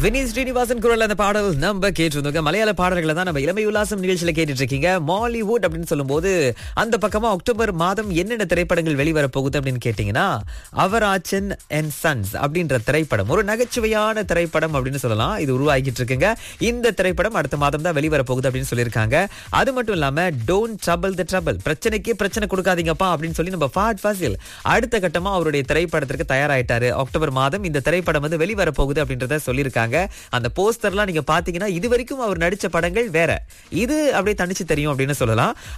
வினீத் ஸ்ரீனிவாசன் குரல் அந்த பாடல் நம்ம கேட்டிருந்தோங்க மலையாள பாடல்களை தான் நம்ம இளமை உல்லாசம் நிகழ்ச்சியில கேட்டுட்டு இருக்கீங்க மாலிவுட் அப்படின்னு சொல்லும்போது அந்த பக்கமா அக்டோபர் மாதம் என்னென்ன திரைப்படங்கள் வெளிவர போகுது அப்படின்னு கேட்டீங்கன்னா அவராச்சன் அண்ட் சன்ஸ் அப்படின்ற திரைப்படம் ஒரு நகைச்சுவையான திரைப்படம் அப்படின்னு சொல்லலாம் இது உருவாகிட்டு இருக்குங்க இந்த திரைப்படம் அடுத்த மாதம் தான் வெளிவர போகுது அப்படின்னு சொல்லியிருக்காங்க அது மட்டும் இல்லாம டோன்ட் ட்ரபிள் த ட்ரபிள் பிரச்சனைக்கு பிரச்சனை கொடுக்காதீங்கப்பா அப்படின்னு சொல்லி நம்ம ஃபாட் ஃபாசில் அடுத்த கட்டமா அவருடைய திரைப்படத்திற்கு தயாராயிட்டாரு அக்டோபர் மாதம் இந்த திரைப்படம் வந்து வெளிவர போகுது அப்படின்றத சொல்லியிருக்காங்க அந்த போஸ்டர்லாம் நீங்க பாத்தீங்கன்னா இது வரைக்கும் அவர் நடிச்ச படங்கள் வேற இது அப்படியே தனிச்சு தெரியும் அப்படின்னு சொல்லலாம்